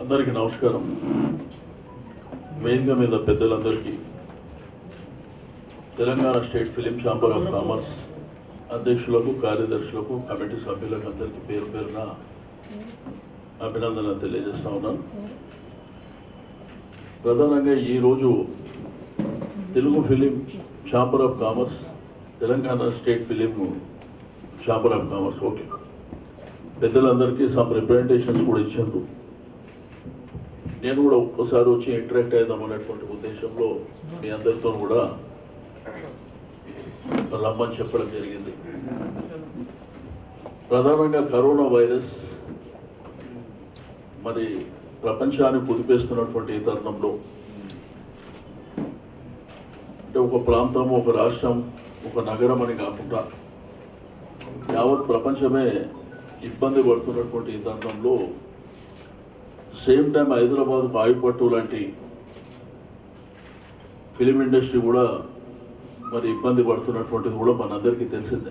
అందరికీ నమస్కారం వేదిక మీద పెద్దలందరికీ Telangana state film chamber of commerce అధ్యక్షులకు కార్యదర్శులకు కమిటీ సభ్యులకు అందరికీ పేరు పేరున అభినందనలు తెలియజేస్తా ఉన్నాను ప్రధానంగా ఈరోజు Telugu film chamber of commerce Telangana state film chamber of commerce okay పెద్దలందరికీ సమ్ రిప్రజెంటేషన్స్ కూడా ఇచ్చారు నేను కూడా ఒక్కసారి వచ్చి ఇంటరాక్ట్ అవుదాం అనేటువంటి ఉద్దేశంలో మీ అందరితో కూడా రమ్మని చెప్పడం జరిగింది ప్రధానంగా కరోనా వైరస్ మరి ప్రపంచాన్ని కుదిపేస్తున్నటువంటి ఈ తరుణంలో అంటే ఒక ప్రాంతం ఒక రాష్ట్రం ఒక నగరం అని కాకుండా యావత్ ప్రపంచమే ఇబ్బంది పడుతున్నటువంటి ఈ తరుణంలో సేమ్ టైం హైదరాబాద్ ఆయుపట్టు లాంటి ఫిలిం ఇండస్ట్రీ కూడా మరి ఇబ్బంది పడుతున్నటువంటిది కూడా మనందరికీ తెలిసిందే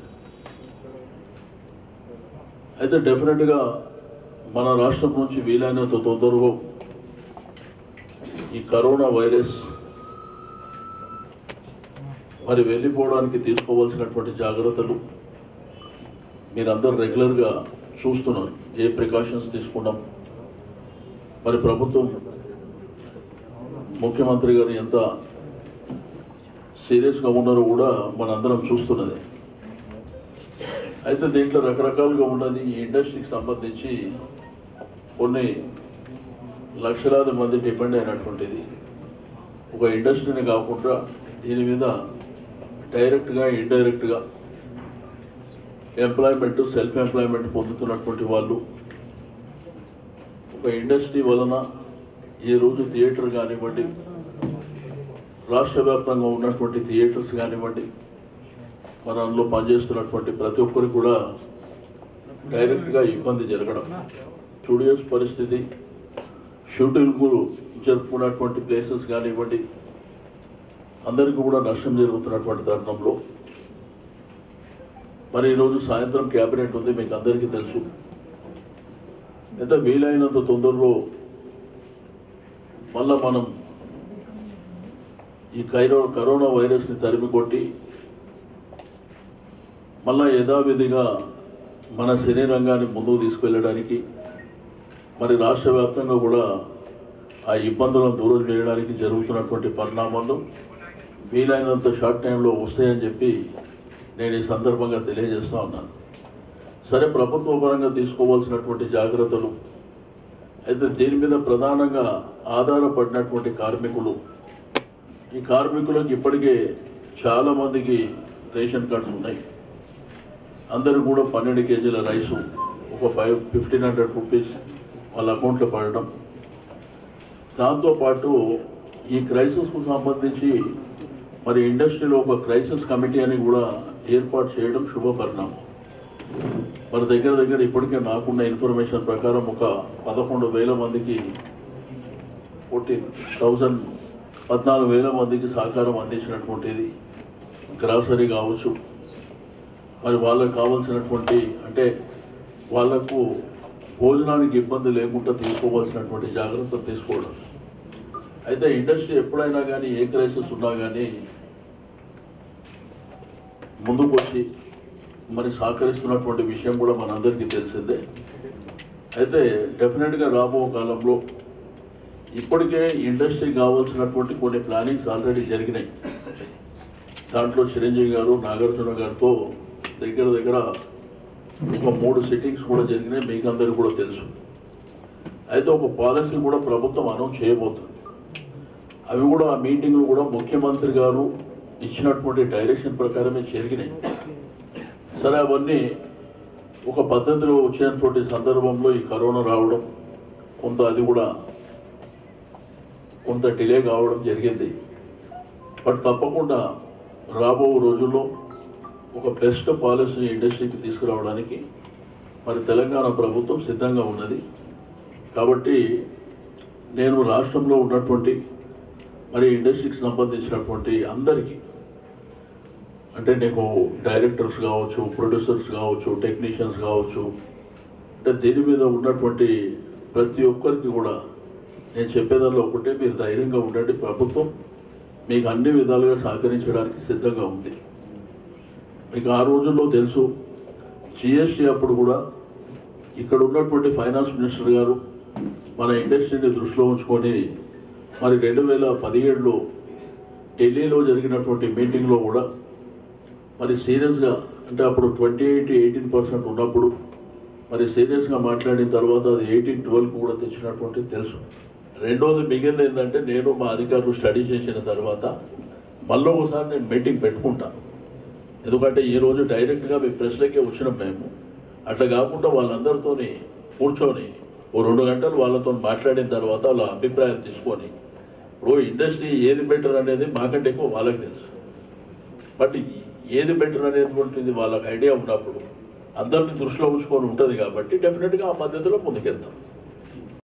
అయితే డెఫినెట్గా మన రాష్ట్రం నుంచి వీలైనంత తొందరగా ఈ కరోనా వైరస్ మరి వెళ్ళిపోవడానికి తీసుకోవాల్సినటువంటి జాగ్రత్తలు మీరందరూ రెగ్యులర్గా చూస్తున్నారు ఏ ప్రికాషన్స్ తీసుకున్నాం మరి ప్రభుత్వం ముఖ్యమంత్రి గారు ఎంత సీరియస్గా ఉన్నారో కూడా మనందరం చూస్తున్నది అయితే దీంట్లో రకరకాలుగా ఉన్నది ఈ ఇండస్ట్రీకి సంబంధించి కొన్ని లక్షలాది మంది డిపెండ్ అయినటువంటిది ఒక ఇండస్ట్రీని కాకుండా దీని మీద డైరెక్ట్గా ఇండైరెక్ట్గా ఎంప్లాయ్మెంట్ సెల్ఫ్ ఎంప్లాయ్మెంట్ పొందుతున్నటువంటి వాళ్ళు ఒక ఇండస్ట్రీ వలన ఈరోజు థియేటర్ కానివ్వండి రాష్ట్ర వ్యాప్తంగా ఉన్నటువంటి థియేటర్స్ కానివ్వండి మన అందులో పనిచేస్తున్నటువంటి ప్రతి ఒక్కరికి కూడా డైరెక్ట్గా ఇబ్బంది జరగడం స్టూడియోస్ పరిస్థితి షూటింగ్లు జరుపుకున్నటువంటి ప్లేసెస్ కానివ్వండి అందరికీ కూడా నష్టం జరుగుతున్నటువంటి తరుణంలో మరి ఈరోజు సాయంత్రం క్యాబినెట్ ఉంది మీకు అందరికీ తెలుసు ఎంత వీలైనంత తొందరలో మళ్ళా మనం ఈ కైరో కరోనా వైరస్ని తరిమి కొట్టి మళ్ళా యథావిధిగా మన సినీ రంగాన్ని ముందుకు తీసుకెళ్ళడానికి మరి రాష్ట్ర వ్యాప్తంగా కూడా ఆ ఇబ్బందులను దూరం చేయడానికి జరుగుతున్నటువంటి పరిణామాలు వీలైనంత షార్ట్ టైంలో వస్తాయని చెప్పి నేను ఈ సందర్భంగా తెలియజేస్తా ఉన్నాను సరే ప్రభుత్వ పరంగా తీసుకోవాల్సినటువంటి జాగ్రత్తలు అయితే దీని మీద ప్రధానంగా ఆధారపడినటువంటి కార్మికులు ఈ కార్మికులకు ఇప్పటికే చాలా మందికి రేషన్ కార్డ్స్ ఉన్నాయి అందరూ కూడా పన్నెండు కేజీల రైసు ఒక ఫైవ్ ఫిఫ్టీన్ హండ్రెడ్ రూపీస్ వాళ్ళ అకౌంట్లో పడడం దాంతోపాటు ఈ క్రైసిస్కు సంబంధించి మరి ఇండస్ట్రీలో ఒక క్రైసిస్ కమిటీ అని కూడా ఏర్పాటు చేయడం శుభ పరిణామం మరి దగ్గర దగ్గర ఇప్పటికే నాకున్న ఇన్ఫర్మేషన్ ప్రకారం ఒక పదకొండు వేల మందికి ఫోర్టీన్ థౌజండ్ పద్నాలుగు వేల మందికి సహకారం అందించినటువంటిది గ్రాసరీ కావచ్చు మరి వాళ్ళకు కావాల్సినటువంటి అంటే వాళ్లకు భోజనానికి ఇబ్బంది లేకుండా తీసుకోవాల్సినటువంటి జాగ్రత్తలు తీసుకోవడం అయితే ఇండస్ట్రీ ఎప్పుడైనా కానీ ఏ క్రైసిస్ ఉన్నా కానీ ముందుకు వచ్చి మరి సహకరిస్తున్నటువంటి విషయం కూడా మనందరికీ తెలిసిందే అయితే డెఫినెట్గా రాబో కాలంలో ఇప్పటికే ఇండస్ట్రీ కావాల్సినటువంటి కొన్ని ప్లానింగ్స్ ఆల్రెడీ జరిగినాయి దాంట్లో చిరంజీవి గారు నాగార్జున గారితో దగ్గర దగ్గర ఒక మూడు సిట్టింగ్స్ కూడా జరిగినాయి మీకు అందరికీ కూడా తెలుసు అయితే ఒక పాలసీ కూడా ప్రభుత్వం అనౌన్స్ చేయబోతుంది అవి కూడా ఆ మీటింగ్లు కూడా ముఖ్యమంత్రి గారు ఇచ్చినటువంటి డైరెక్షన్ ప్రకారమే జరిగినాయి సరే అవన్నీ ఒక పద్ధతిలో వచ్చేటువంటి సందర్భంలో ఈ కరోనా రావడం కొంత అది కూడా కొంత డిలే కావడం జరిగింది బట్ తప్పకుండా రాబో రోజుల్లో ఒక బెస్ట్ పాలసీ ఇండస్ట్రీకి తీసుకురావడానికి మరి తెలంగాణ ప్రభుత్వం సిద్ధంగా ఉన్నది కాబట్టి నేను రాష్ట్రంలో ఉన్నటువంటి మరి ఇండస్ట్రీకి సంబంధించినటువంటి అందరికీ అంటే నీకు డైరెక్టర్స్ కావచ్చు ప్రొడ్యూసర్స్ కావచ్చు టెక్నీషియన్స్ కావచ్చు అంటే దీని మీద ఉన్నటువంటి ప్రతి ఒక్కరికి కూడా నేను చెప్పేదానిలో ఒకటే మీరు ధైర్యంగా ఉండండి ప్రభుత్వం మీకు అన్ని విధాలుగా సహకరించడానికి సిద్ధంగా ఉంది మీకు ఆ రోజుల్లో తెలుసు జిఎస్టీ అప్పుడు కూడా ఇక్కడ ఉన్నటువంటి ఫైనాన్స్ మినిస్టర్ గారు మన ఇండస్ట్రీని దృష్టిలో ఉంచుకొని మరి రెండు వేల పదిహేడులో ఢిల్లీలో జరిగినటువంటి మీటింగ్లో కూడా మరి సీరియస్గా అంటే అప్పుడు ట్వంటీ ఎయిట్ ఎయిటీన్ పర్సెంట్ ఉన్నప్పుడు మరి సీరియస్గా మాట్లాడిన తర్వాత అది ఎయిటీన్ ట్వెల్వ్ కూడా తెచ్చినటువంటి తెలుసు రెండోది మిగిలిన ఏంటంటే నేను మా అధికారులు స్టడీ చేసిన తర్వాత మళ్ళీ ఒకసారి నేను మీటింగ్ పెట్టుకుంటాను ఎందుకంటే ఈ రోజు డైరెక్ట్గా మీ ప్రెస్లకే వచ్చినాం మేము అట్లా కాకుండా వాళ్ళందరితోని కూర్చొని ఓ రెండు గంటలు వాళ్ళతో మాట్లాడిన తర్వాత వాళ్ళ అభిప్రాయం తీసుకొని ఇప్పుడు ఇండస్ట్రీ ఏది బెటర్ అనేది మాకంటే ఎక్కువ వాళ్ళకి తెలుసు బట్ ఏది బెటర్ అనేటువంటిది వాళ్ళకి ఐడియా ఉన్నప్పుడు అందరిని దృష్టిలో ఉంచుకొని ఉంటుంది కాబట్టి డెఫినెట్గా ఆ పద్ధతిలో ముందుకెళ్తాం